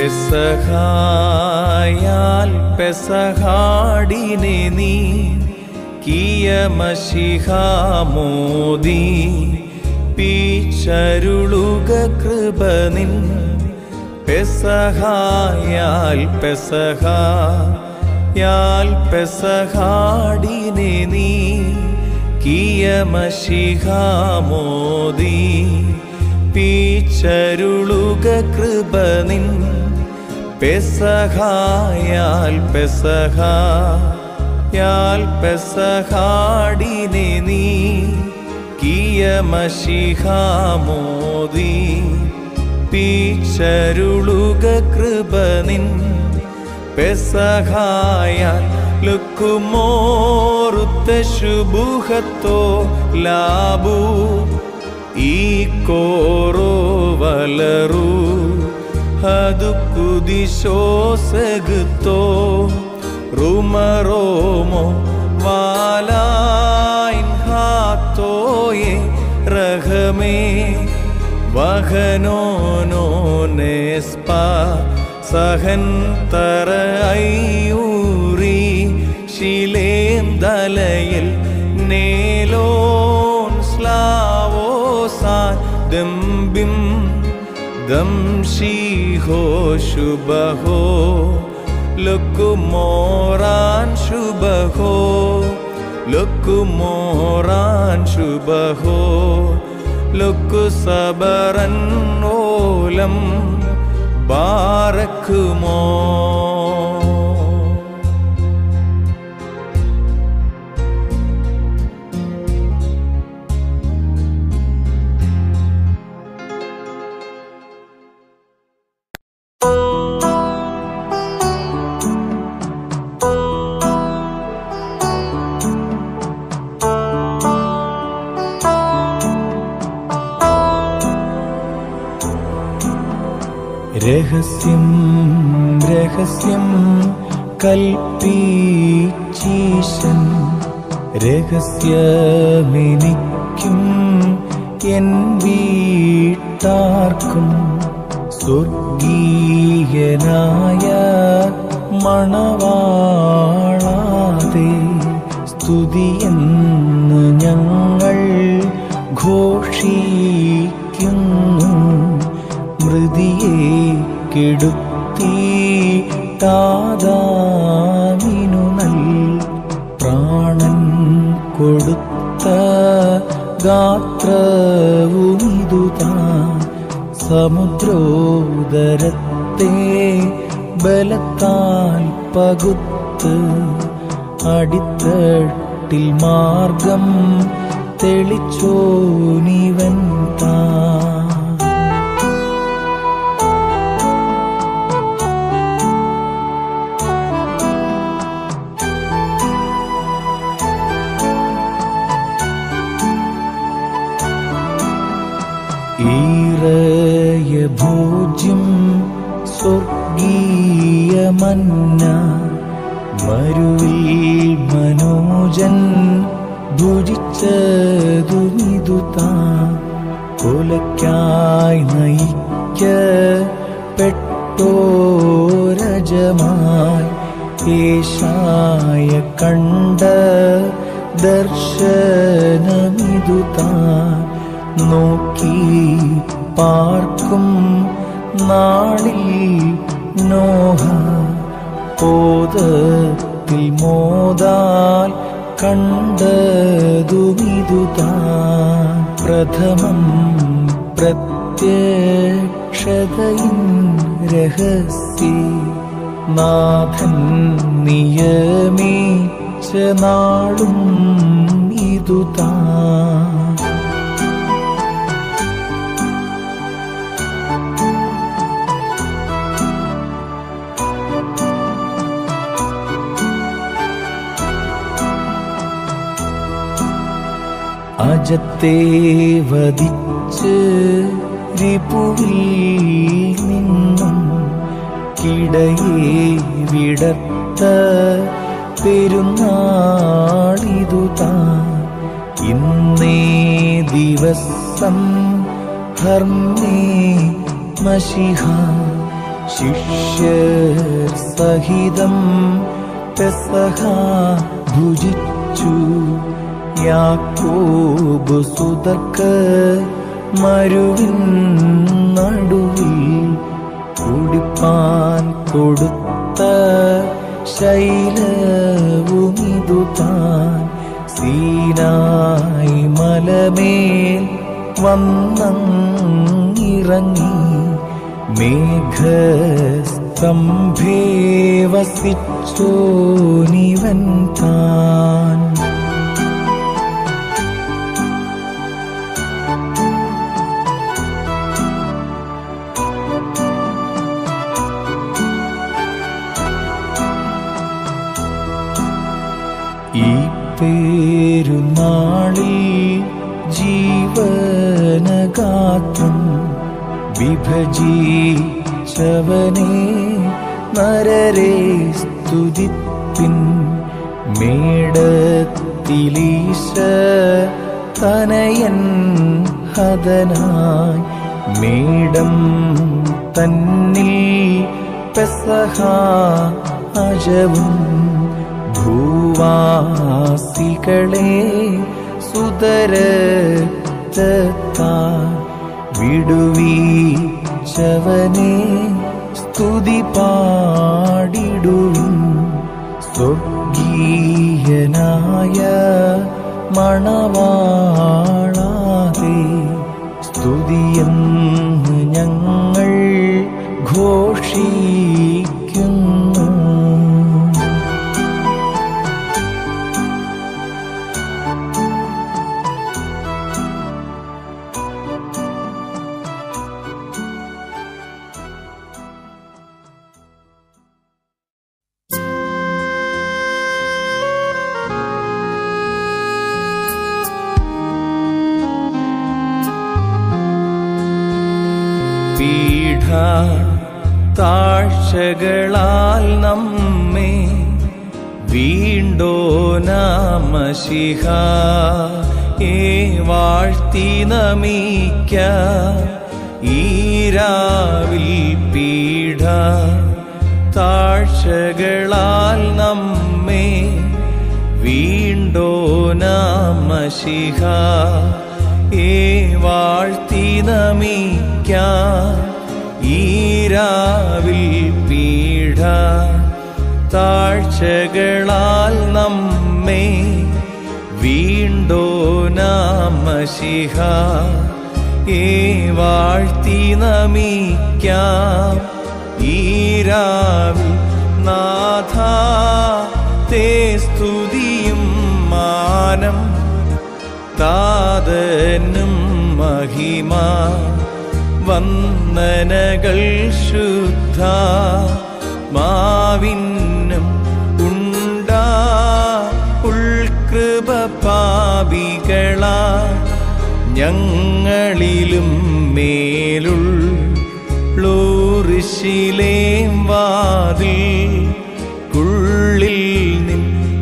പെസഹായാൽ പെസഹാടിനെ നീ കിയമശിഹാമോദി പീച്ചരുളുക കൃപ നിൻ പെസഹായാൽ പെസഹ യാൽ പെസഹാടിനെ നീ കിയമശിഹാമോദി പീച്ചരുളുക കൃപ നിൻ പെസഹായാൽ പെസഹ യാൽ പെസഹാടിനെ നീ കിയമശിഹാമോദി പീച്ചരുളുക കൃപ നിൻ പെസഹായാൽ ലുക്കുമോറുത്ത ശുഭുഹത്തോ ലാബു ഈ കോറോ വലറു ಅದು ಕುದಿಶೋಸಗುತ್ತೋ റുമറോമോ വാലായിൻ ഹാത്തോയെ റഹമേ വഹനോനോ നെസ്പ സഹൻ തറ അയ്യൂറി ശിലേം ദലയിൽ നേലോൻ സ്ലാവോസാൻ ദംബിം ദംശീഹോ ശുഭഹോ ലുക്കുമോറാൻ ശുഭഹോ ലുക്കുമോറാൻ ശുഭഹോ ലുക്കു സബറൻ ഓലം ബാറക്കുമോ രഹസ്യം രഹസ്യം കൽപ്പീച്ചീശൻ രഹസ്യമെനിക്കും എൻ വീട്ടാർക്കും സ്വർഗീയനായ മണവാളാതെ സ്തുതിയെന്ന് ഞങ്ങൾ ഘോഷിക്കുന്നു മൃതിയെ കെടുത്തി താതാവിനു നൽ പ്രാണൻ കൊടുത്ത ഗാത്രവുമിതുതാ സമുദ്രോദരത്തെ ബലത്താൽ പകുത്ത് അടിത്തട്ടിൽ മാർഗം തെളിച്ചോനിവൻ താ ഈറയ ഭോജ്യം സ്വർഗീയമന്ന മരുവിൽ മനോജൻ ഭുജിച്ചതുമിതു താ കൊലയ്ക്കായി നയിക്കപ്പെട്ടോരജമായി ഏഷായ കണ്ട ദർശനമിതു താൻ നോക്കി പാർക്കും നാളിൽ നോഹ പോതത്തിൽ മോതാൽ കണ്ടതുമിതുതാൻ പ്രഥമം പ്രത്യക്ഷതയിൻ രഹസ്യ നാഥൻ നിയമീച്ച നാളും ഇതുതാൻ അജത്തെ വധിച്ച് റിപുവിൽ നിന്നും കിടയെ വിടത്ത പെരുന്നാളിതുതാ ഇന്നേ ദിവസം ഹർമ്മേ മഷിഹ ശിഷ്യർ സഹിതം പെസഹ ഭുജിച്ചു യാക്കോബ് സുതക്ക് മരുവിൻ നടുവിൽ കുടിപ്പാൻ കൊടുത്ത ശൈലവുമിതു താൻ സീനായി മലമേൽ വന്നിറങ്ങി മേഘസ്തംഭേ വസിച്ചോനിവൻ താൻ ഈ പേരുനാളിൽ ജീവനഗാത്രം വിഭജിച്ചവനെ നരരെ സ്തുതിപ്പിൻ മേടത്തിലീശ തനയൻ ഹതനായി മേടം തന്നിൽ പെസഹ അജവും ഭൂവാസികളെ സുതരത്താ വിടുവീച്ചവനെ സ്തുതി പാടിടുവിൻ സ്വർഗീയനായ മണവാളാതെ സ്തുതിയെന്ന് ഞങ്ങൾ ഘോഷിക്കുന്നു പീഠ താഴ്ചകളാൽ നമ്മെ വീണ്ടോ നാമശിഹ ഏ വാഴ്ത്തി നമിക്ക ഈരാവിൽ പീഠ താഴ്ചകളാൽ നമ്മെ വീണ്ടോ നാമശിഹ ഏ വാഴ്ത്തി നമിക്ക ഈരാവിൽ പീഠ താഴ്ചകളാൽ നമ്മെ വീണ്ടോ നാമശിഹ ഏ വാഴ്ത്തി നമിക്കാം ഈരാവിൽ നാഥ തേ സ്തുതിയും മാനം താതനും മഹിമ വന്ദനകൾ ശുദ്ധ മാവിന്നും ഉണ്ടാ ഉൾകൃപ പാപികളാ ഞങ്ങളിലും മേലുൾ ളൂറിശിലേം വാതിൽ കുള്ളിൽ നിൻ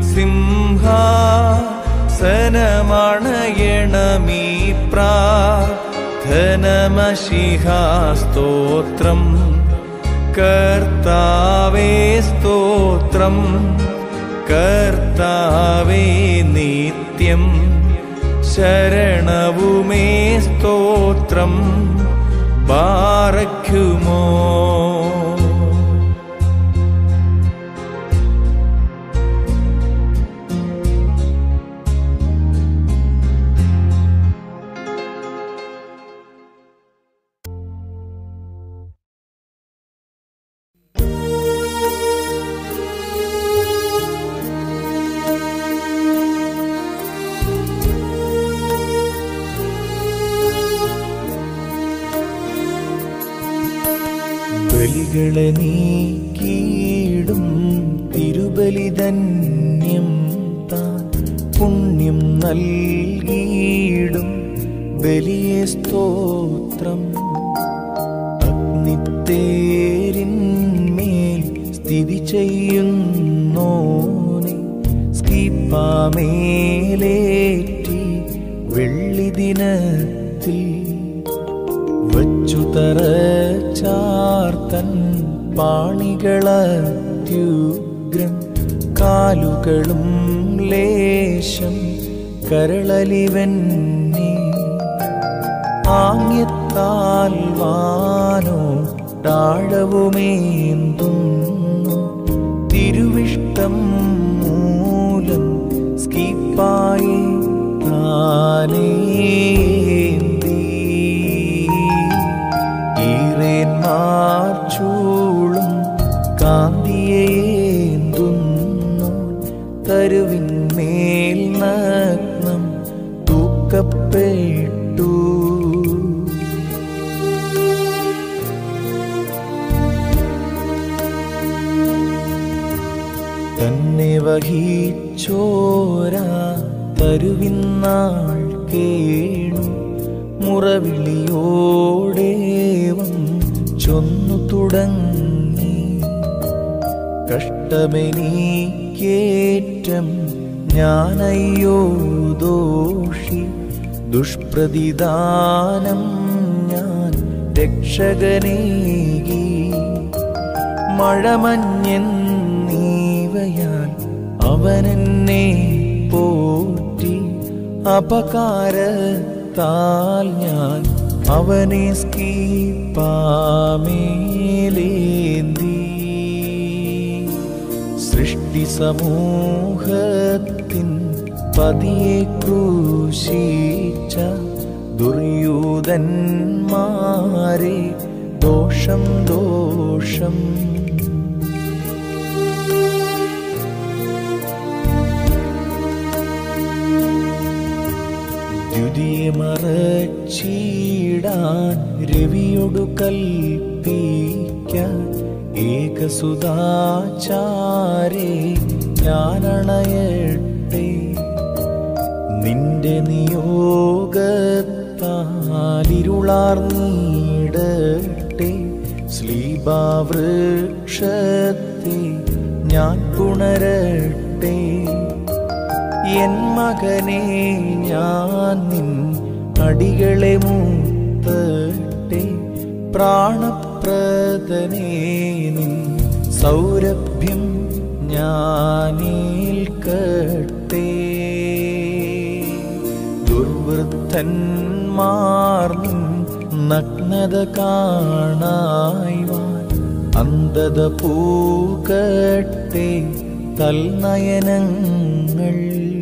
സിംഹാസനമണയണമീ പ്രാർത്ഥനമശിഹാസ്തോത്രം കർത്താവേ സ്തോത്രം കർത്താവേ നിത്യം ശരണവുമേ സ്തോത്രം ബാറയ്ക്കുമോ ബലികളെ നീക്കിയിടും തിരുബലിധന്യം താൻ പുണ്യം നൽകിയിടും ബലിയെ സ്തോത്രം അഗ്നിത്തേരിന്മേൽ സ്ഥിതി ചെയ്യുന്നോനെ സ്കീപ്പാമേലേറ്റി വെള്ളി ദിനത്തിൽ വച്ചു തറ ചാർത്തൻ പാണികളത്യുഗ്രം കാലുകളും ലേശം കരളലിവന്നേ ആംഗ്യത്താൽ വാനോ താഴവുമേന്തുന്നു തിരുവിഷ്ടം മൂലം സ്കിപ്പായി താനേന്തി ഈറേന്മാർ ചൂളും കാന്തിയേന്തുന്നു തരുവിന്മേൽ നഗ്നം തൂക്കപ്പെട്ടു തന്നെ വഹിച്ചോരാ തരുവിന്നാൾ കേണു മുറവിളിയോടേവം ചൊന്നു തുടങ്ങി കഷ്ടമെനീക്കേറ്റം ഞാനയ്യോ ദോഷി ദുഷ്പ്രതിദാനം ഞാൻ രക്ഷകനേകി മഴമഞ്ഞെന്നീവയാൽ അവനെന്നെ പോറ്റി അപകാരത്താൽ ഞാൻ അവനെ സ്കീപ്പാമേലേന്തി സൃഷ്ടി സമൂഹത്തിൻ പതിയെ ക്രൂശിച്ച ദുര്യൂതന്മാരെ ദോഷം ദോഷം ദ്വിതീയമറച്ചീടാൻ രവിയൊടു കൽപ്പിക്കാൻ ഏകസുതാചാരേ ഞാനണയട്ടെ നിന്റെ നിയോഗത്താലിരുളാർന്നീടട്ടെ ശ്ലീബാവൃക്ഷത്തെ ഞാൻ പുണരട്ടെ എൻ മകനെ ഞാൻ നിൻ അടികളെ മൂത്തട്ടെ പ്രാണപ്രദനേ നിൻ സൗരഭ്യം ഞാനേൽക്കട്ടെ ദുർവൃദ്ധന്മാർ നിൻ നഗ്നത കാണായ്വാൻ അന്ധത പൂക്കട്ടെ തൽനയനങ്ങൾ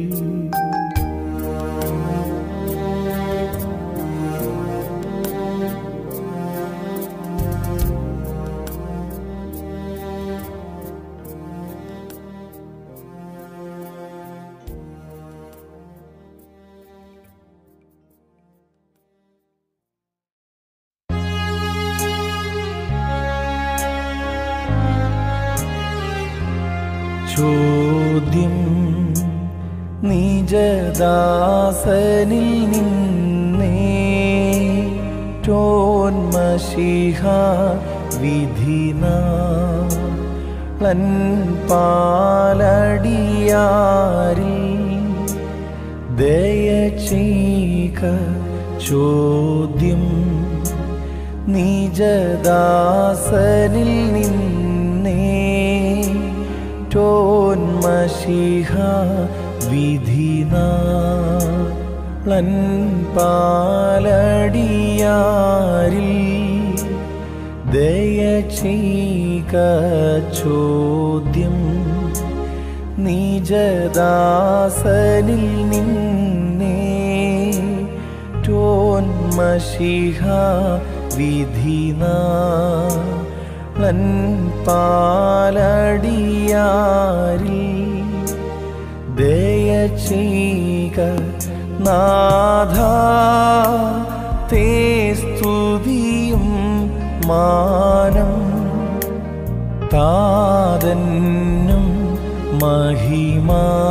ചോദ്യം നിജദാസനിൽ നിന്നേ ടോന്മഷിഹ വിധിന പാലടിയാരിൽ ദയ ചെയ്ക ചോദ്യം നിജദാസനിൽ നിന്നേ ടോന്മഷിഹ വിധിന പാലടിയാരിൽ ദയ ചെയ്ക ചോദ്യം നിജദാസനിൽ നിന്നേ ടോന്മഷിഹ വിധിന പാലടിയാരിൽ ദയ ചെയ്ക നാഥ തേ സ്തുതിയും മാനം താതന്നും മഹിമ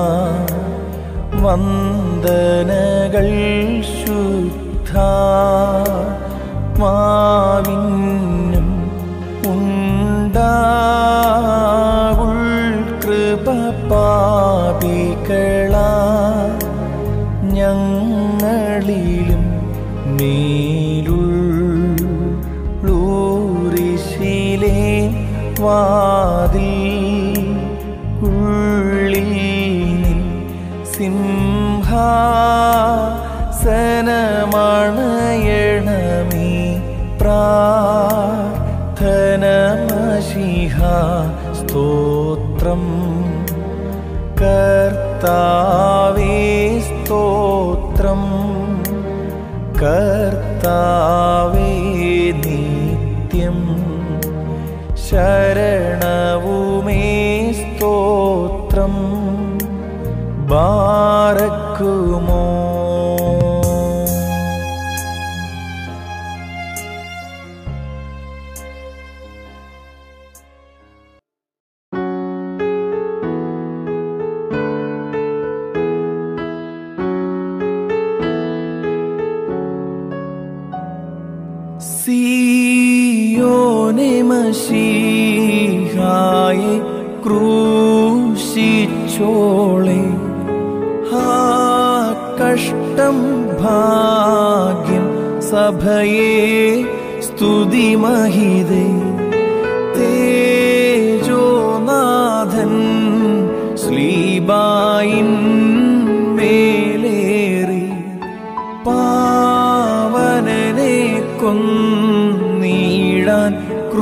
വന്ദനകൾ ശുദ്ധ മാവിന്നും ഉണ്ടാകുൾ കൃപ പാപികള ഞങ്ങളിലും മേലുള്ളൂരിശിലെ കർത്താവേ സ്തോത്രം കർത്താവേ നിത്യം ശരണവുമേ സ്തോത്രം ബാറക്കുമോ സിയോനെ മഷീഹായെ ക്രൂശിച്ചോളെ ആ കഷ്ടം ഭാഗ്യം സഭയെ സ്തുതിമഹിതേ തേജോനാഥൻ ശ്ലീബായിൻ മേലേറി പാവനനെ കൊന്നീടാൻ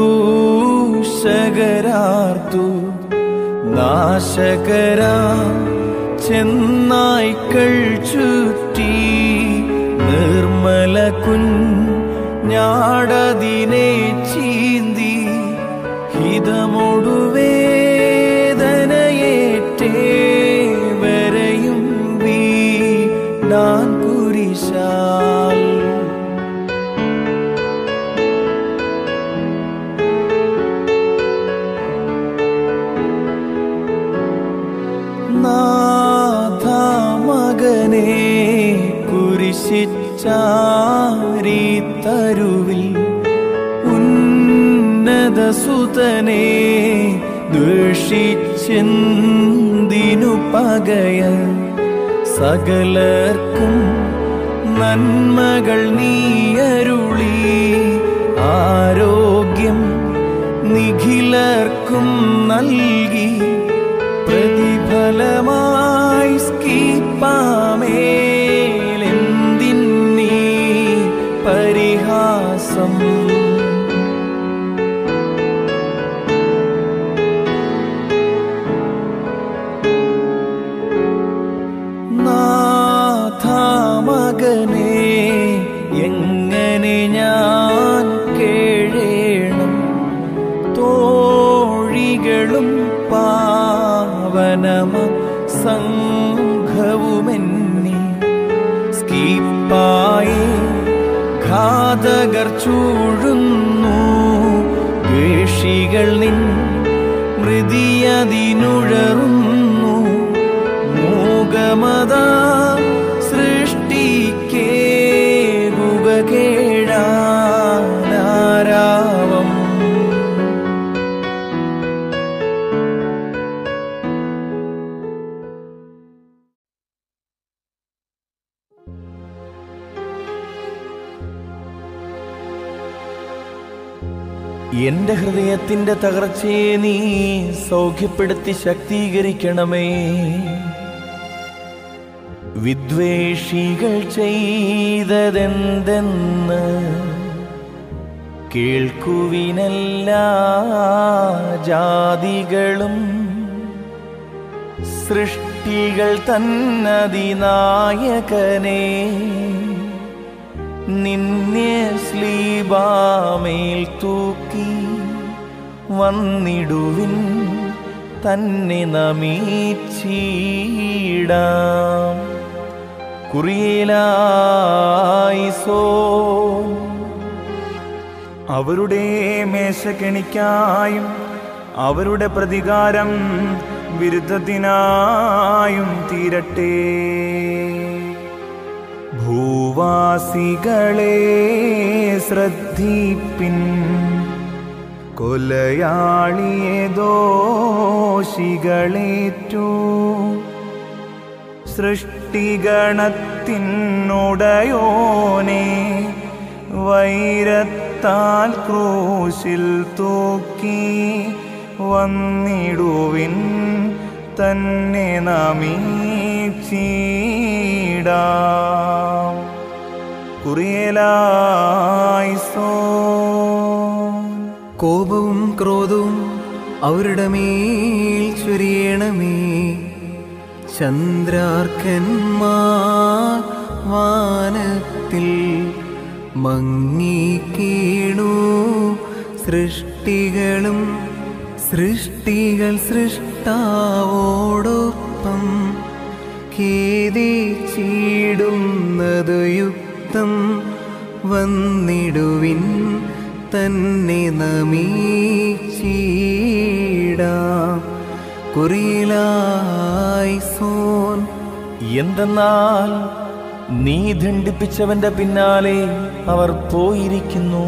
ക്രൂശകരാർത്തു നാശകരാ ചെന്നായ്ക്കൾ ചുറ്റി നിർമ്മല കുഞ്ഞാടതിനെ ചീന്തി ഹിതമൊടുവേദനയേറ്റേ വരെയും വീടാൻ കുരിശാൽ നാഥ മകനെ കുരിശിച്ചാരി തരുവിൽ ഉന്നത സുതനെ ദുഷിച്ചെന്തിനു പകയ സകലർക്കും നന്മകൾ നീയരുളി ആരോഗ്യം നിഖിലർക്കും നൽകി പ്രതിഫലമായി സ്കീപ്പാമേലെന്തിന്നീ പരിഹാസം നാഥ മകനെ എങ്ങനെ ഞാൻ കേഴേണം തോഴികളും പാവനമ സംഘവുമെന്നി സ്കീപ്പായി ഘാതകർ ചൂഴുന്നു ദ്വേഷികൾ നിൻ മൃതിയതിനുഴറുന്നു മൂകമത സൃഷ്ടിക്കേകുക കേഴാനാരാവം എന്റെ ഹൃദയത്തിന്റെ തകർച്ചയെ നീ സൗഖ്യപ്പെടുത്തി ശക്തീകരിക്കണമേ വിദ്വേഷികൾ ചെയ്തതെന്തെന്ന് കേൾക്കുവിനെല്ലാ ജാതികളും സൃഷ്ടികൾ തന്നതിനായകനെ നിന്നെ സ്ലീബാമേൽ തൂക്കി വന്നിടുവിൻ തന്നെ നമീച്ചീടാം കുറിയലായിസോ അവരുടെ മേശക്കെണിക്കായും അവരുടെ പ്രതികാരം വിരുദ്ധത്തിനായും തീരട്ടെ ഭൂവാസികളെ ശ്രദ്ധിപ്പിൻ കൊലയാളിയെ ദോഷികളേറ്റു സൃഷ്ടിഗണത്തിനുടയോനെ വൈരത്താൽ ക്രൂശിൽ തൂക്കി വന്നിടുവിൻ തന്നെ നമീച്ചീടാം കുറിയലായിസോ കോപവും ക്രോധവും അവരുടെ മേൽ ചൊരിയണമേ ചന്ദ്രാർക്കന്മാർ വാനത്തിൽ മങ്ങിക്കീണു സൃഷ്ടികളും സൃഷ്ടികൾ സൃഷ്ടാവോടൊപ്പം ഖേദിച്ചിടുന്നതു യുക്തം വന്നിടുവിൻ തന്നെ നമീച്ചിടാം കുറിയിലായി സോൻ എന്തെന്നാൽ നീ ദണ്ഡിപ്പിച്ചവന്റെ പിന്നാലെ അവർ പോയിരിക്കുന്നു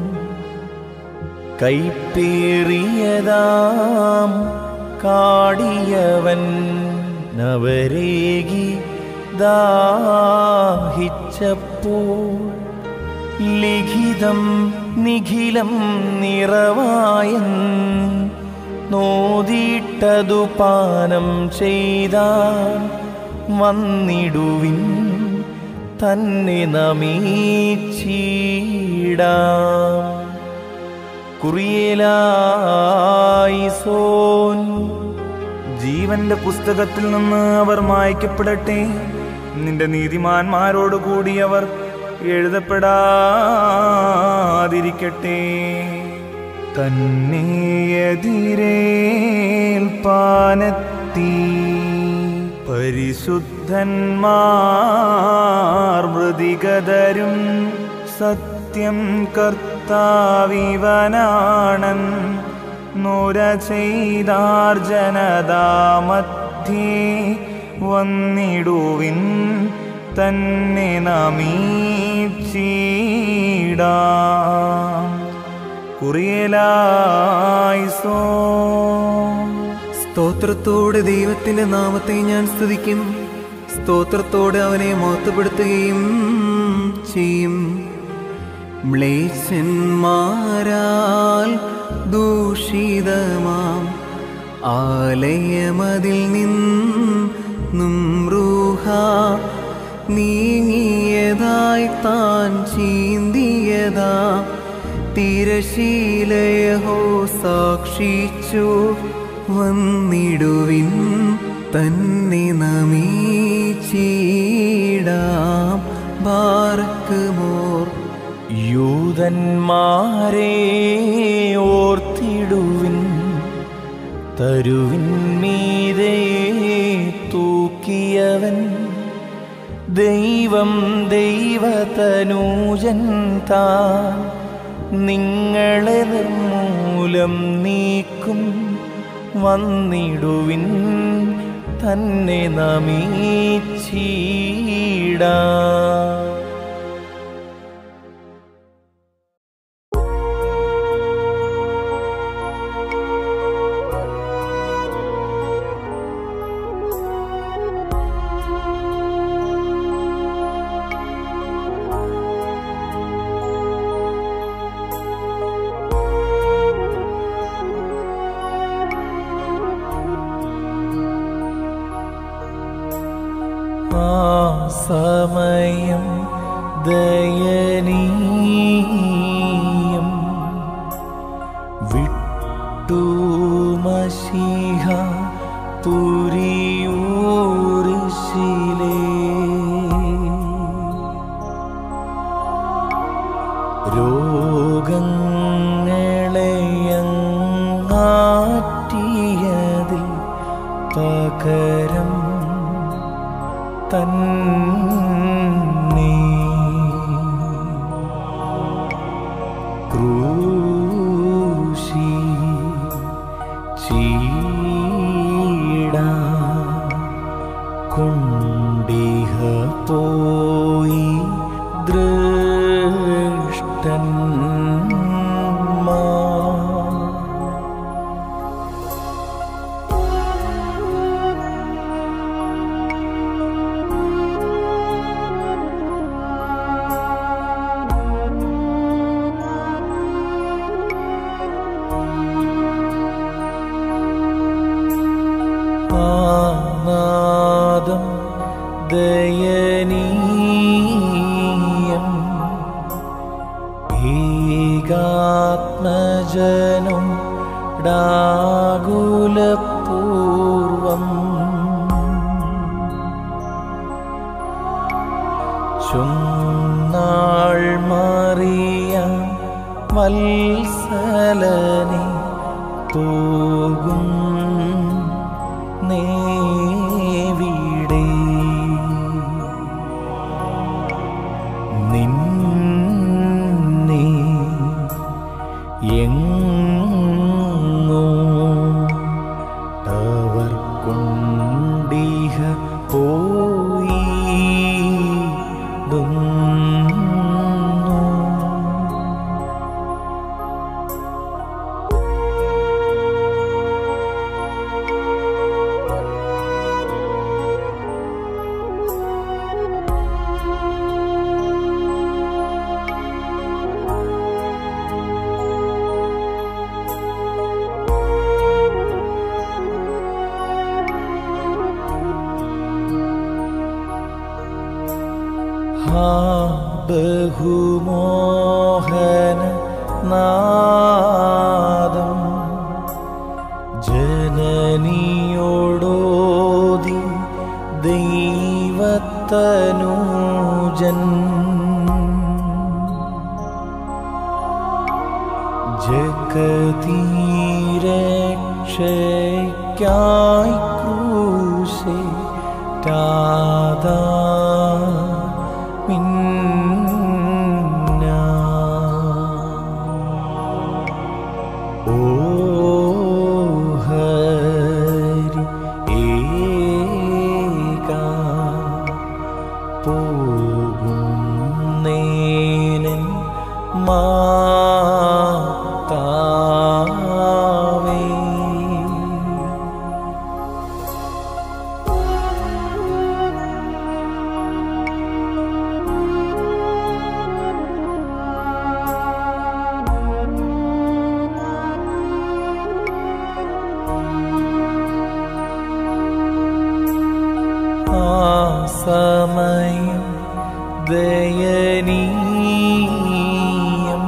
കൈപ്പേറിയതാം കാടിയവൻ നവരേകി ദാഹിച്ചപ്പോൾ ലിഖിതം നിഖിലം നിറവായൻ നോദിട്ടതു പാനം ചെയ്താൽ വന്നിടുവിൻ തന്നെ നമീച്ചിടാം കുറിയലായി സോൻ ജീവന്റെ പുസ്തകത്തിൽ നിന്ന് അവർ മായ്ക്കപ്പെടട്ടെ നിന്റെ നീതിമാന്മാരോട് കൂടി അവർ എഴുതപ്പെടാതിരിക്കട്ടെ തന്നെ എതിരേൽപ്പാനെത്തി പരിശുദ്ധന്മാർ മൃതികതരും സത്യം കർത്താവിവനാണൻ നുര ചെയ്താർജനതാമധ്യേ വന്നിടുവിൻ തന്നെ നമീച്ചിടാം കുറിയലായി സോ സ്തോത്രത്തോടെ ദൈവത്തിന്റെ നാമത്തെ ഞാൻ സ്തുതിക്കും സ്തോത്രത്തോടെ അവനെ മഹത്വപ്പെടുത്തുകയും ചെയ്യും മ്ലേച്ഛന്മാരാൽ ദൂഷിതമാം ആലയമതിൽ നിന്നും റൂഹ നീങ്ങിയതായി താൻ ചീന്തിയതാ തിരശീലയഹോ സാക്ഷിച്ചു വന്നിടുവിൻ തന്നെ നമീച്ചിടാം ബാർക്കുമോർ യൂതന്മാരെ ഓർത്തിടുവിൻ തരുവിന്മീതേ തൂക്കിയവൻ ദൈവം ദൈവതനൂജൻ താൻ നിങ്ങളെ നിർമൂലം നീക്കും വന്നിടുവിൻ തന്നെ നമീച്ചിടാ ആ സമയം ദയനീയം വിട്ടു മഷിഹ പുരിയൂരിശിലേ രോഗങ്ങളെയങ്ങാറ്റിയതിൽ പകരം തന്നെ ക്രൂശി ചീട കൊണ്ടിഹ പോയി ദൃഷ്ടന്മാ ആനാദം ദയനീയം ഏകാത്മജനം ഡാകുലപൂർവം ചുന്നാൾ മാറിയ വത്സലനെ പോകും നേവിടെ നിന്നെ എങ്ങോ അവർ കൊണ്ടിഹ പോയിടുന്നു ഹാ ബഹുമോഹന നാദം ജനനിയോടോതി ദൈവത്തനൂജൻ ജഗതീരക്ഷയ്ക്കായി ക്രൂശേ ടാദാ മിന്ന ഓ ഹരി ഏകാ പോകുന്നേനൻ മാതാവേ ആ സമയം ദയനീയം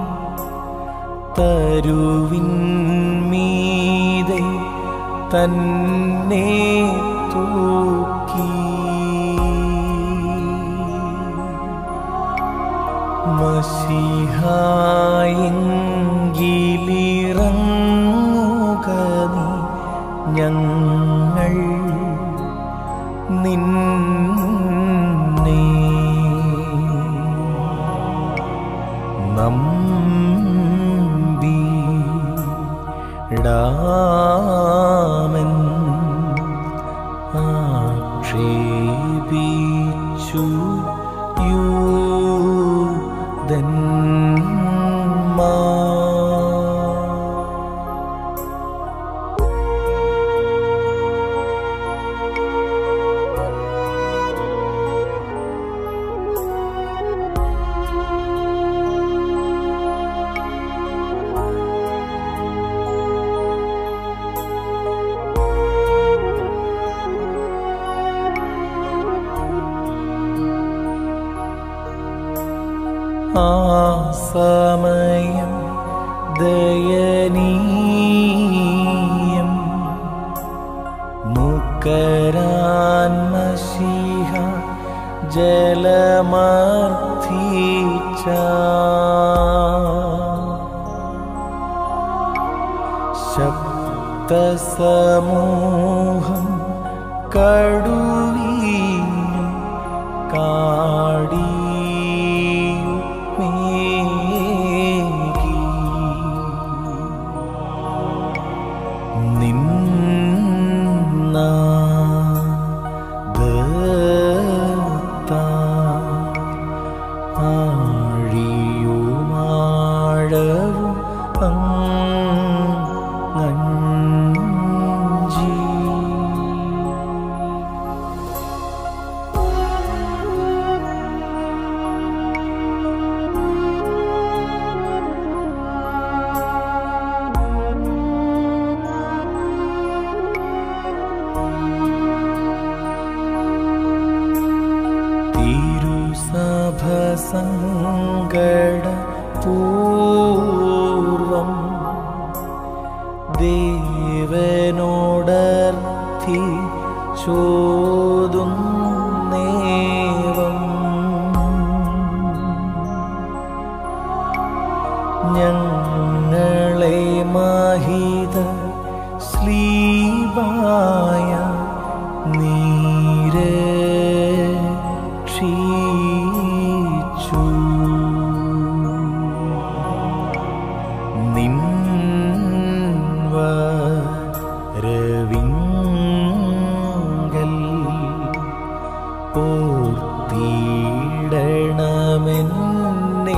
തരുവിൻ മീതെ തന്നെ തൂക്കി മഷിഹായെങ്കിലിറങ്ങുക നീ ഞങ്ങൾ നിന്നെ നമ്പി ഡാമൻ ആക്ഷേപിച്ചു യൂതന്മാർ ആ സമയം ദയനീയം മുക്കരാൻ മഷിഹ ജലമർത്തിച്ച ശബ്ദസമൂഹം കടുവീനും കാടിയുമേകി നിന്ന ദത്ത ആഴിയുമാഴവും അങ്ങഞ്ചി തിരുസഭ സങ്കട പൂർവം ദേവനോടർത്ഥി ചോദുന്നേവം ഓർത്തിടണമെന്നേ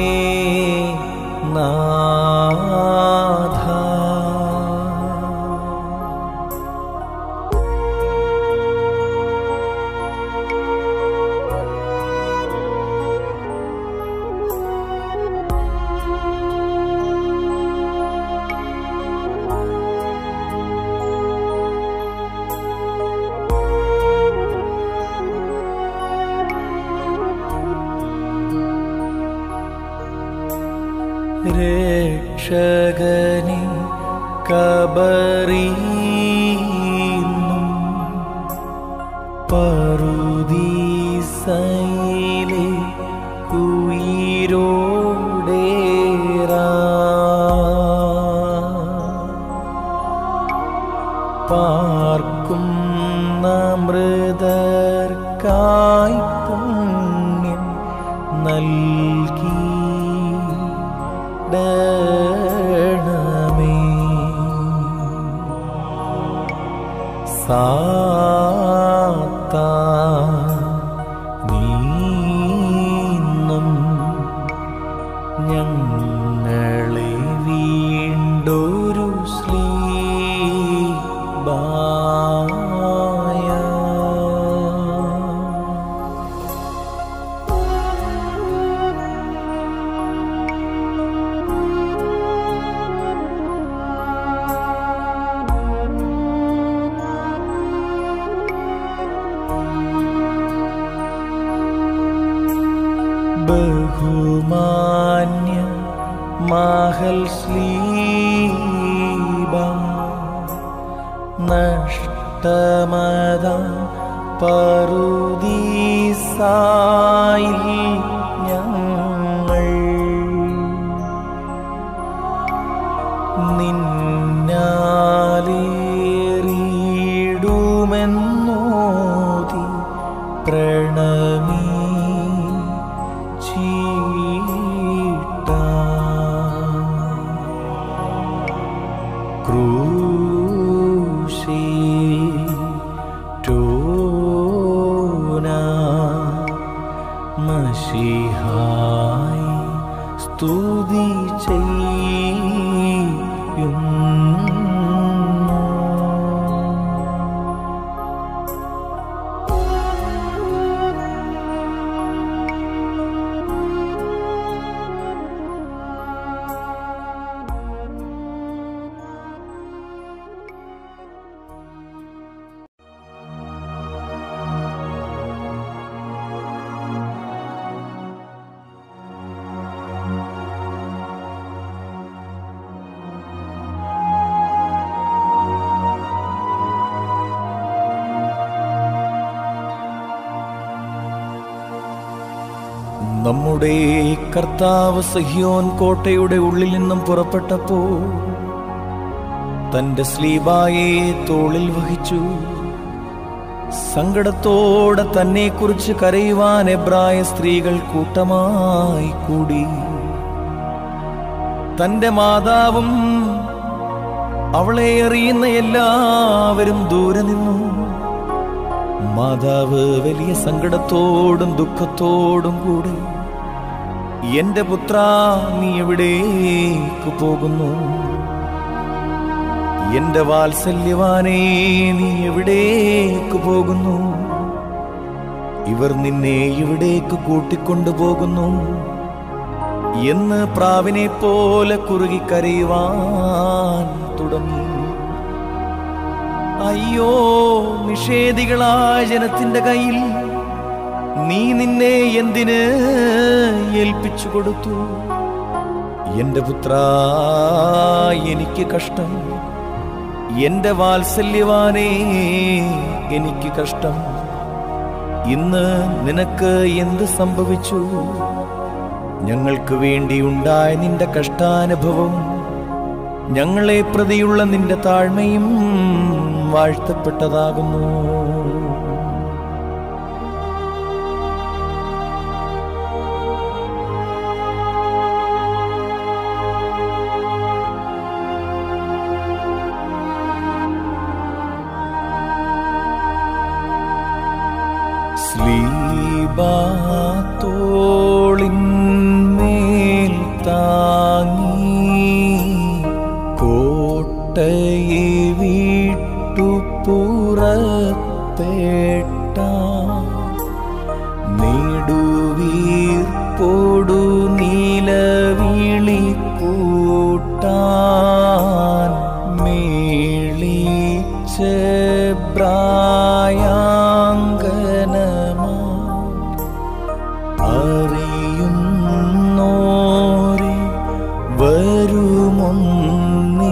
നാഥ രക്ഷകനെ കബറിന്നും പറുദീസയിലെ കുയിരോടേറാ പാർക്കും മൃതർക്കായി പുണ്യം നൽകി ഡണമേ സാത്താ നീന്നും ഞങ്ങളെ വീണ്ടൊരു ശ്ലീബായ ബഹുമാന്യ മഹൽ ശ്ലീബ നഷ്ടമത പറുദീസായിൽ ഞങ്ങൾ നിന്നാലേറിയിടുമെന്നോതി പ്രണമീ ചീട്ട ക്രൂശി ടോന മഷിഹായി സ്തുതി ചെയ്യുന്നു നമ്മുടെ കർത്താവ് സഹിയോൻ കോട്ടയുടെ ഉള്ളിൽ നിന്നും പുറപ്പെട്ടപ്പോ തന്റെ സ്ലീബായെ തോളിൽ വഹിച്ചു സങ്കടത്തോടെ തന്നെക്കുറിച്ച് കരയുവാൻ എബ്രായ സ്ത്രീകൾ കൂട്ടമായി കൂടി തന്റെ മാതാവും അവളെ അറിയുന്ന എല്ലാവരും ദൂരെ നിന്നു മാതാവ് വലിയ സങ്കടത്തോടും ദുഃഖത്തോടും കൂടി എന്റെ പുത്ര നീ എവിടേക്ക് പോകുന്നു എന്റെ വാത്സല്യവാനേ നീ എവിടേക്ക് പോകുന്നു ഇവർ നിന്നെ ഇവിടേക്ക് കൂട്ടിക്കൊണ്ടുപോകുന്നു എന്ന് പ്രാവിനെ പോലെ കുറുകി കരയുവാൻ തുടങ്ങി അയ്യോ നിഷേധികളായ ജനത്തിന്റെ കയ്യിൽ നീ നിന്നെ എന്തിന് ഏൽപ്പിച്ചു കൊടുത്തു എന്റെ പുത്ര എനിക്ക് കഷ്ടം എന്റെ വാത്സല്യവാനേ എനിക്ക് കഷ്ടം ഇന്ന് നിനക്ക് എന്ത് സംഭവിച്ചു ഞങ്ങൾക്ക് വേണ്ടി ഉണ്ടായ നിന്റെ കഷ്ടാനുഭവം ഞങ്ങളെ പ്രതിയുള്ള നിന്റെ താഴ്മയും വാഴ്ത്തപ്പെട്ടതാകുന്നു സ്ലീബാത്തോളിന്മേൽ താങ്ങി കോട്ടയെ വിട്ടു പുറപ്പെട്ട നെടുവീർപ്പോടു നീലവിളി കൂട്ടാൻ മേളിച്ച ബ്രായാങ്കനമാ അറിയുന്നോരെ വരുമൊന്നീ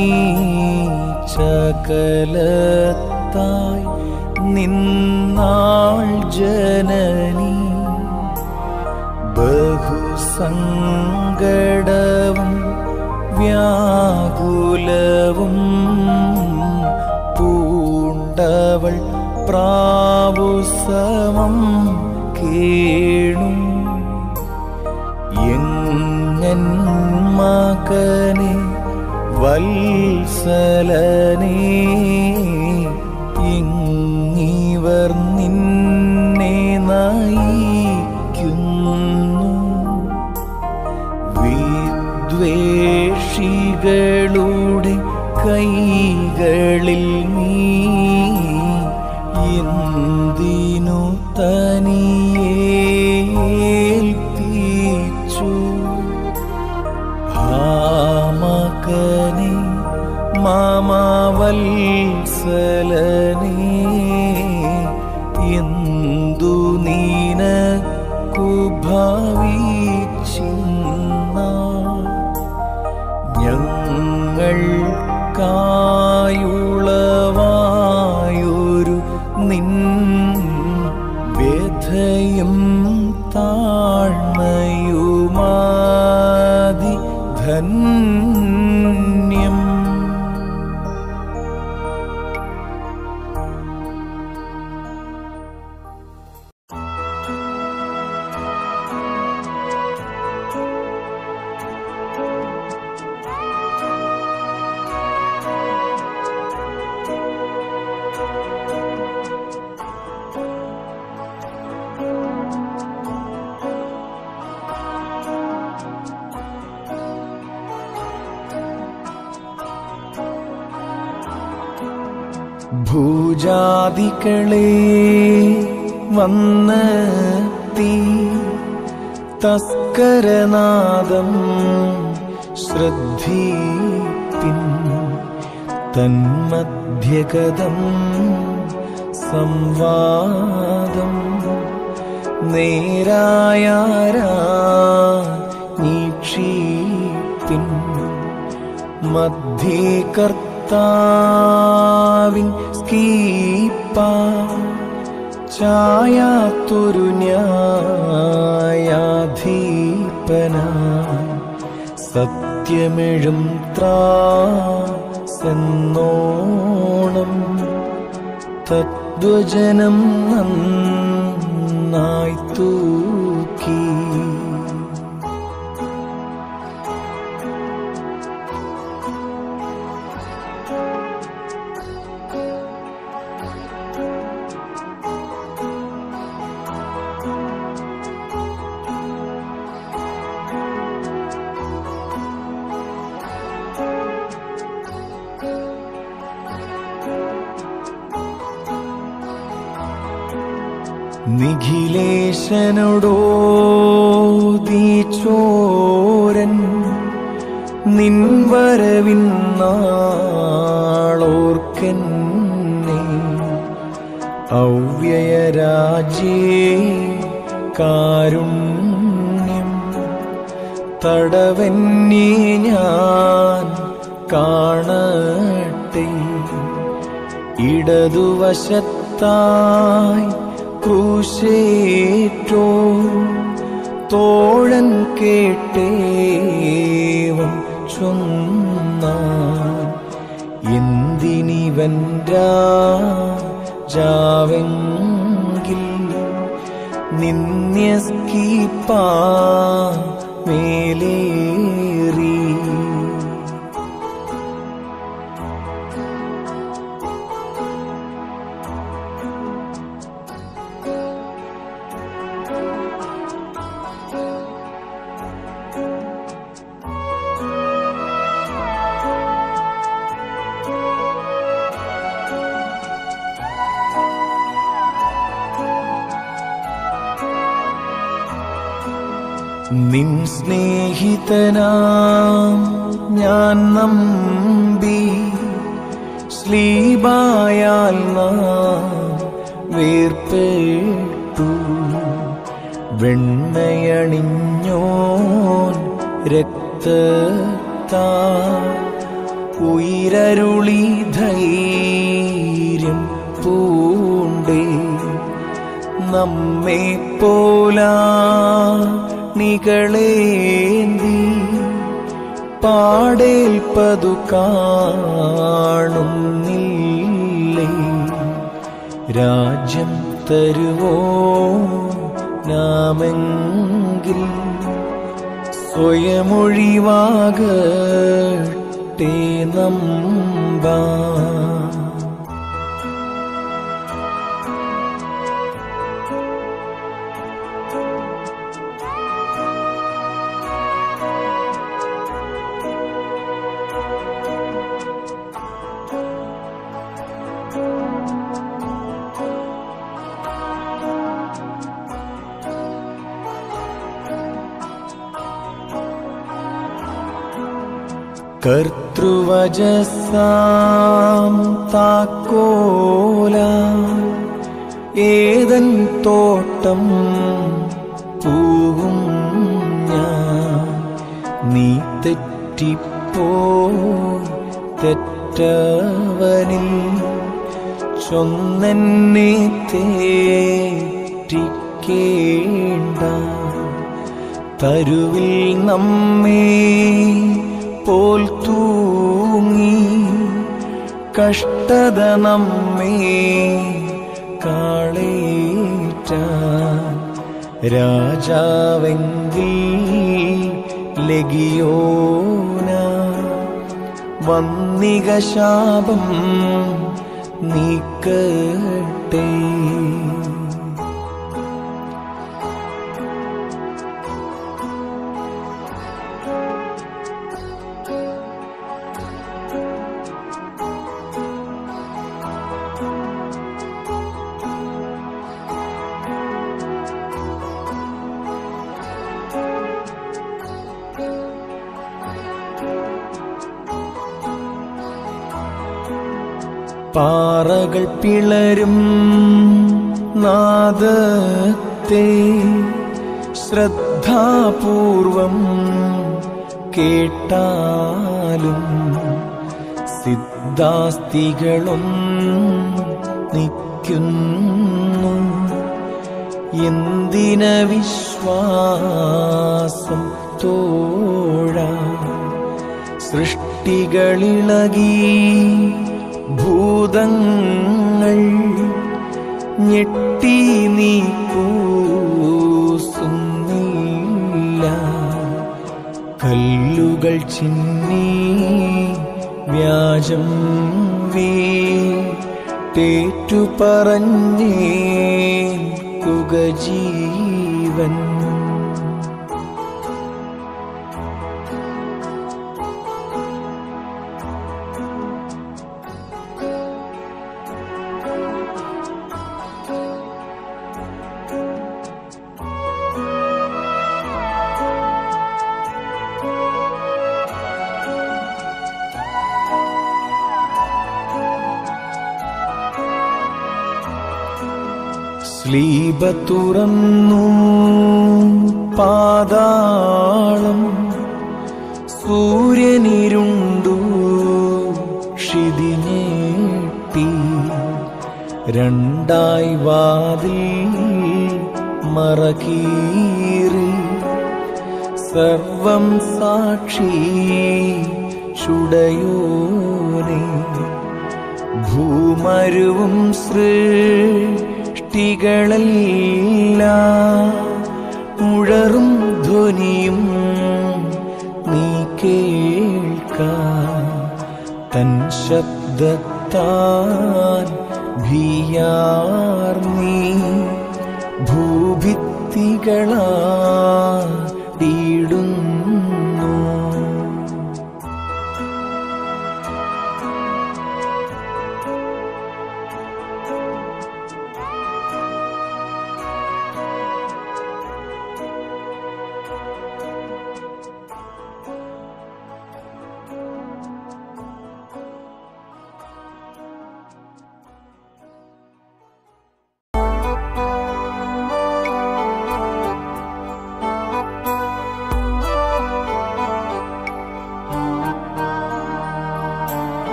ചകലത്തായി നിന്നാൾ ജനനി ബഹുസങ്കടവും വ്യാകുലവും പൂണ്ടവൾ പ്രാവുസമം കേണു എങ്ങൻ മകനെ വത്സലനേ ഇങ്ങിവർ നിന്നെ നയിക്കുന്നു വിദ്വേഷികളുടെ കൈകളിൽ നീ എന്തിനു തനിയേൽപ്പിച്ചു ആ മകനെ മാമാവത്സലനേ എന്തു നീനക്കു ഭാവിച്ചിന്ന ഞങ്ങൾക്കായുളവായൊരു നിൻ വ്യഥയും താഴ്മയുമാതി ധന്യം ഭൂജാതികളെ വന്ന് തീ തസ്കരനാദം ശ്രദ്ധിപ്പിൻ തന്മധ്യഗതം സംവാദം നേരായാരാ നീക്ഷിപ്പിൻ മധ്യേ കർത്താവിൻ സ്കീപ്പ ചായാത്തൊരു ന്യായാധീപന സത്യമെഴും ത്രാസെന്നോണം തദ്വചനം നന്നായി തൂക്കി നിഖിലേശനോടോതി ചോരൻ നിൻവരവിൻ നാളോർക്കെന്നെ അവ്യയരാജ്യേ കാരുണ്യം തടവന്യേ ഞാൻ കാണട്ടെ ഇടതുവശത്തായി ക്രൂശേറ്റോ തോഴൻ കേട്ടേവം ചൊന്നാൻ എന്തിനിവൻ രാജാവെങ്കിൽ നിന്യസ്കീപ്പാ മേലേറി നിൻ സ്നേഹിതനാം ഞാൻ നമ്പി സ്ലീബായാൽ നാം വേർപെട്ടു വെണ്ണയണിഞ്ഞോൻ രക്തത്താ ഉയരരുളി ധൈര്യം പൂണ്ടേ നമ്മെ പോലാ നികളേന്തി പാടേൽപ്പതു കാണുന്നില്ലേ രാജ്യം തരുവോ നാമെങ്കിൽ സ്വയമൊഴിവാകട്ടെ നമ്പാ കർത്തൃവജസാം താക്കോല ഏതൻ തോട്ടം പൂവും ഞാൻ നീ തെറ്റിപ്പോ തെറ്റവനിൽ ചൊന്നെന്നെ തേറ്റിക്കേണ്ട തരുവിൽ നമ്മെ പോൽ തൂങ്ങി കഷ്ടത നമ്മെ കാളേറ്റ രാജാവെങ്കിൽ ലഗിയോന വന്നിക ശാപം നീക്കട്ടെ പാറകൾ പിളരും നാദത്തെ ശ്രദ്ധാപൂർവം കേട്ടാലും സിദ്ധാസ്തികളും നിൽക്കുന്നു എന്തിന വിശ്വാസം തോഴ സൃഷ്ടികളിളകി ഭൂതങ്ങൾ ഞെട്ടി നീ കൂസുന്നില്ല കല്ലുകൾ ചിന്നി വ്യാജം വീട്ടേറ്റു പറഞ്ഞേ കുഗജീവൻ സ്ലീബ തുറന്നു പാതാളം സൂര്യനിരുണ്ടു ക്ഷിതിനേട്ടി രണ്ടായി വാതിൽ മറകീറി സർവം സാക്ഷി ചുടയോനെ ഭൂമരുവും സൃഷ്ടികളെല്ലാം മുഴറും ധ്വനിയും നീ കേൾക്ക തൻ ശബ്ദത്താൽ ഭീയാർ നീ ഭൂഭിത്തികളാടിയിടുന്നു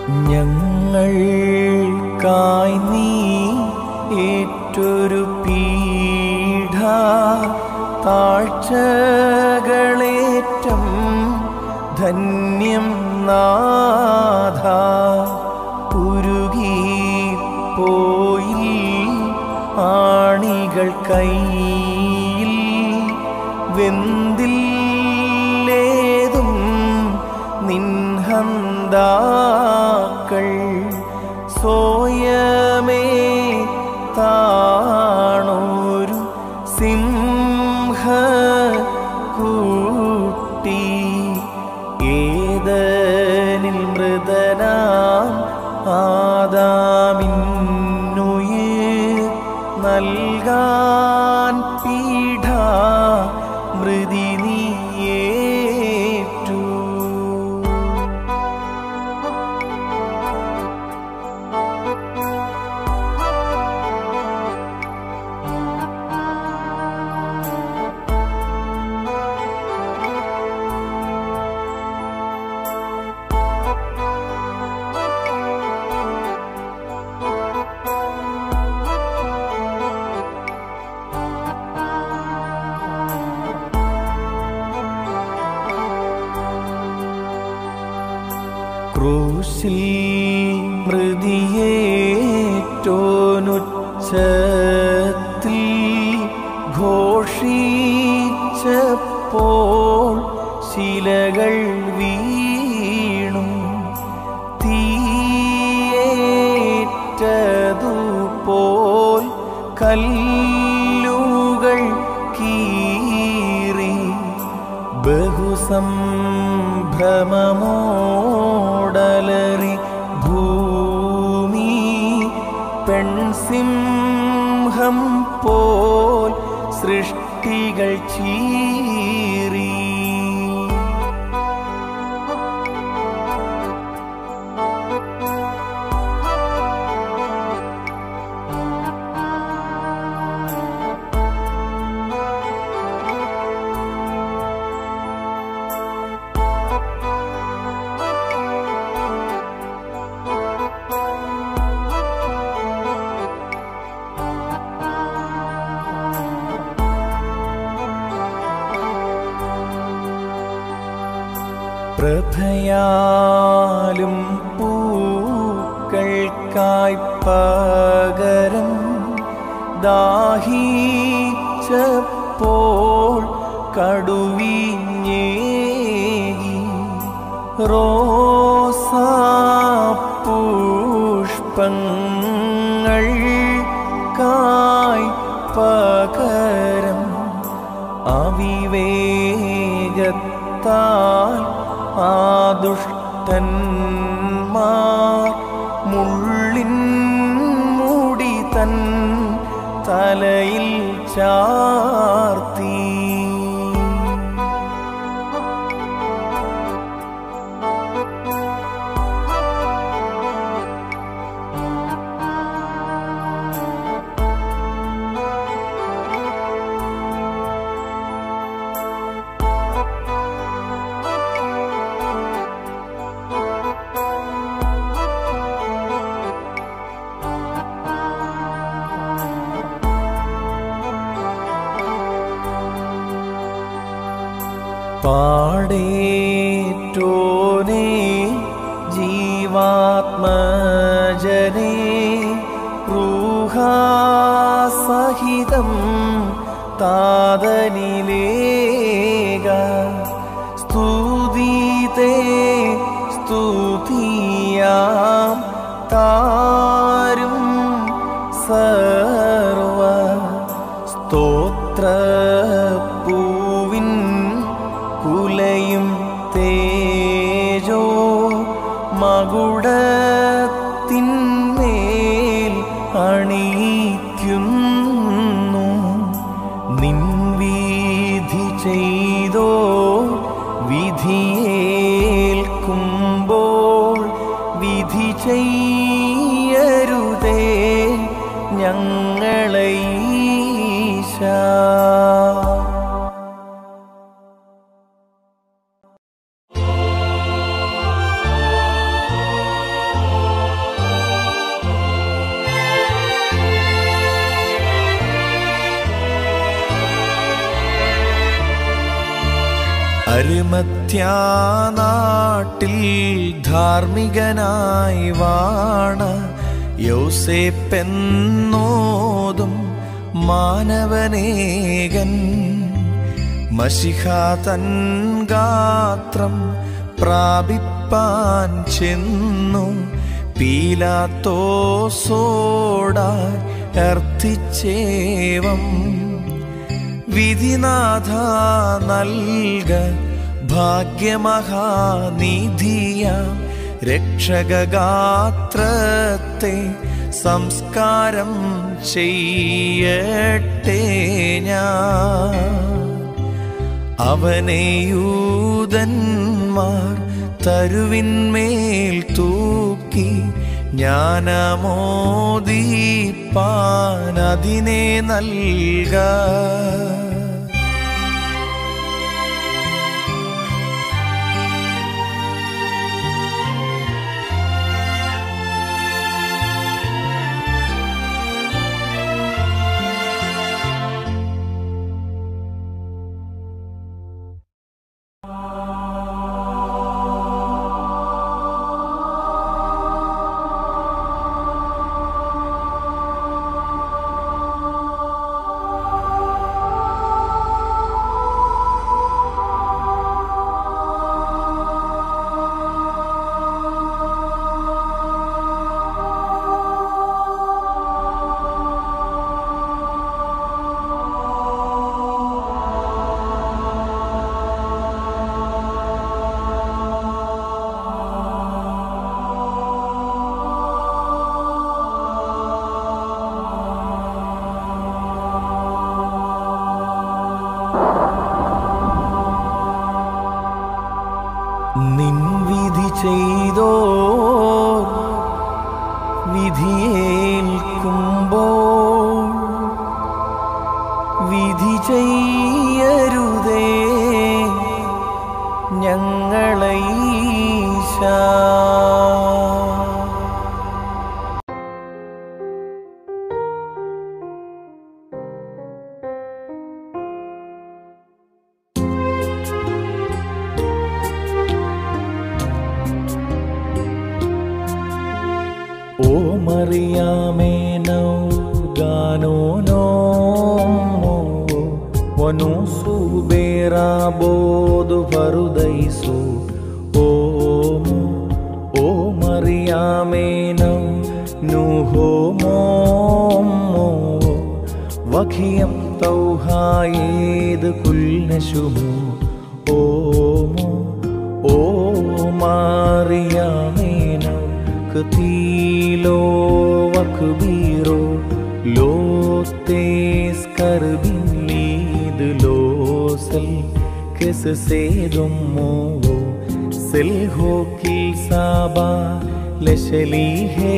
ഞങ്ങൾക്കായി നീ ഏറ്റൊരു പീഠ താഴ്ചകളേറ്റം ധന്യം നാഥ ഉരുകി പോയി ആണികൾ കയ്യിൽ വെന്തില്ലേതും നിൻഹന്താക്കൾ സോയമേ താണൊരു സിംഹ കൂട്ടി ഏതനിൽ മൃതനാം ആദാമിന്നുയിർ നൽകാൻ പീഠ മൃതി നീയേറ്റു ക്രൂശിൽ മൃതിയേറ്റോനുച്ചത്തിൽ ഘോഷിച്ചപ്പോൾ ശിലകൾ വീണു തീയേറ്റതുപോൽ കല്ലുകൾ കീറി ബഹുസംഭ്രമമോടലറി ഭൂമി പെൺസിംഹം പോൽ സൃഷ്ടികൾ ചീറി പ്രഭയാലും പൂക്കൾക്കായി പകരം ദാഹിച്ചപ്പോൾ കടുവിഞ്ഞേകി റോസാപുഷ്പങ്ങൾ കായ് പകരം അവിവേകത്താൽ ആ ദുഷ്ടന്മാർ മുള്ളിൻ മൂടി തൻ തലയിൽ ചാർത്തി പാടേറ്റോനെ ജീവാത്മജനെ റൂഹാസഹിതം താതനിലേക സ്തുതിതേ സ്തുതിയാം താരും സർവ സ്തോത്രപ്പൂവിൻ കുലയും തേജോ മകുടത്തിന്മേൽ അണിയിക്കുന്നു നിൻവീധി ചെയ്തോ വിധിയേൽക്കുമ്പോൾ വിധി ചെയ്യരുതേ ഞങ്ങളെ ഈശാ യേശുവേ അരുമത്യാനാട്ടിൽ ധാർമ്മികനായി വാണ യോസേപ്പെന്നോതും മാനവനേകൻ മഷിഹാതൻ ഗാത്രം പ്രാപിപ്പാൻ ചെന്നു പീലാത്തോസോടായി അർത്ഥിച്ചേവം വിധിനാഥ നൽക ഭാഗ്യമഹാനിധിയാം രക്ഷകഗാത്രത്തെ സംസ്കാരം ചെയ്യട്ടെ ഞാൻ അവനെയൂതന്മാർ തരുവിന്മേൽ തൂക്കി ജ്ഞാനമോദീപ്പാൻ അതിനെ നൽക നിൻ വിധി ചെയ്തോ വിധിയേൽക്കുമ്പോൾ വിധി ചെയ്യരുതേ ഞങ്ങളീശ ഓ മറിയാമേ നൗ ഗാനോ നോ വനുസു ബേറാ ബോധു ഫറുദൈസു ഓ മോ ഓ മറിയാമേ നൗ നുഹോ മോ മോ വഖിയം തൗഹായേത് കുൽനശുമോ ഓ മോ ഓ മാറിയാമേനോ കതീലോ വക്ബീറോ ലോത്തേസ് കർബില്ലീത് ലോസൽ കെസ് സേതുമ്മോ സെൽ ഹോക്കിൽ സാബാ ലശലി ഹേ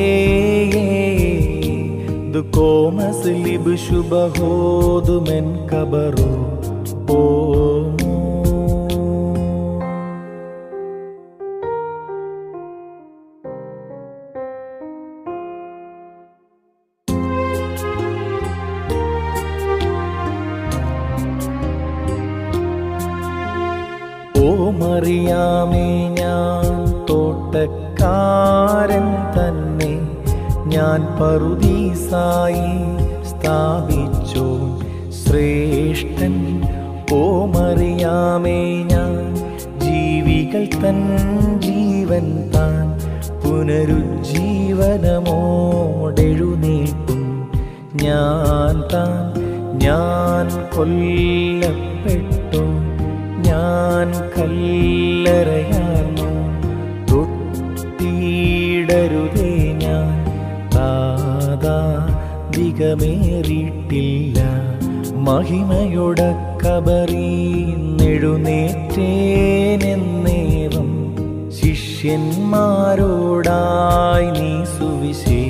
ദുക്കോമസ് ലിബ് ശുഭഹോദു മെൻ കബറോ ഓമോ ഓ മറിയാമേ ഞാൻ തോട്ടക്കാരൻ തന്നെ ഞാൻ പറുദീസായി സ്ഥാപിച്ചു ശ്രേഷ്ഠൻ ഓ മറിയാമേ ഞാൻ ജീവികൾ തൻ ജീവൻ താൻ പുനരുജ്ജീവനമോടെഴുന്നേൽക്കും ഞാൻ താൻ ഞാൻ കൊല്ലപ്പെട്ടു ഞാൻ കല്ലറയാർന്നു തൊട്ടിടരുതേ ഞാൻ താതാ ദിഗമേറിയിട്ടില്ല മഹിമയുടെ കബറീന്നെഴുന്നേറ്റേനെന്നേവം ശിഷ്യന്മാരോടായി നീ സുവിശേഷം